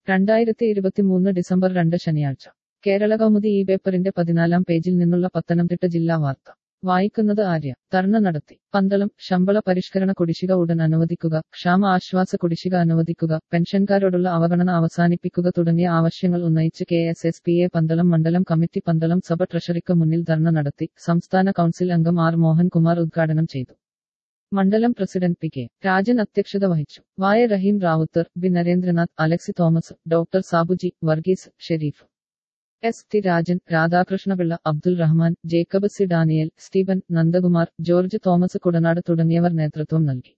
രണ്ടായിരത്തി ഇരുപത്തിമൂന്ന് ഡിസംബർ രണ്ട് ശനിയാഴ്ച കേരള കൗമുദി ഈ പേപ്പറിന്റെ പതിനാലാം പേജിൽ നിന്നുള്ള പത്തനംതിട്ട ജില്ലാ വാർത്ത വായിക്കുന്നത് ആര്യ ധർണ നടത്തി പന്തളം ശമ്പള പരിഷ്കരണ കുടിശ്ശിക ഉടൻ അനുവദിക്കുക ക്ഷാമ ആശ്വാസ കുടിശ്ശിക അനുവദിക്കുക പെൻഷൻകാരോടുള്ള അവഗണന അവസാനിപ്പിക്കുക തുടങ്ങിയ ആവശ്യങ്ങൾ ഉന്നയിച്ച് K S S P A Pandalam മണ്ഡലം കമ്മിറ്റി പന്തളം സഭ ട്രഷറിക്ക് മുന്നിൽ ധർണ നടത്തി സംസ്ഥാന കൗൺസിൽ അംഗം ആർ മോഹൻകുമാർ ഉദ്ഘാടനം ചെയ്തു മണ്ഡലം പ്രസിഡന്റ് പി കെ രാജൻ അധ്യക്ഷത വഹിച്ചു വായ റഹീം റാവുത്തർ ബി നരേന്ദ്രനാഥ് അലക്സി Thomas doctor Sabuji Varghese Shareef S T Rajan Radhakrishnapillai Abdul Rahman Jacob C Daniel Steven Nandakumar George Thomas Kuttanad തുടങ്ങിയവർ നേതൃത്വം നൽകി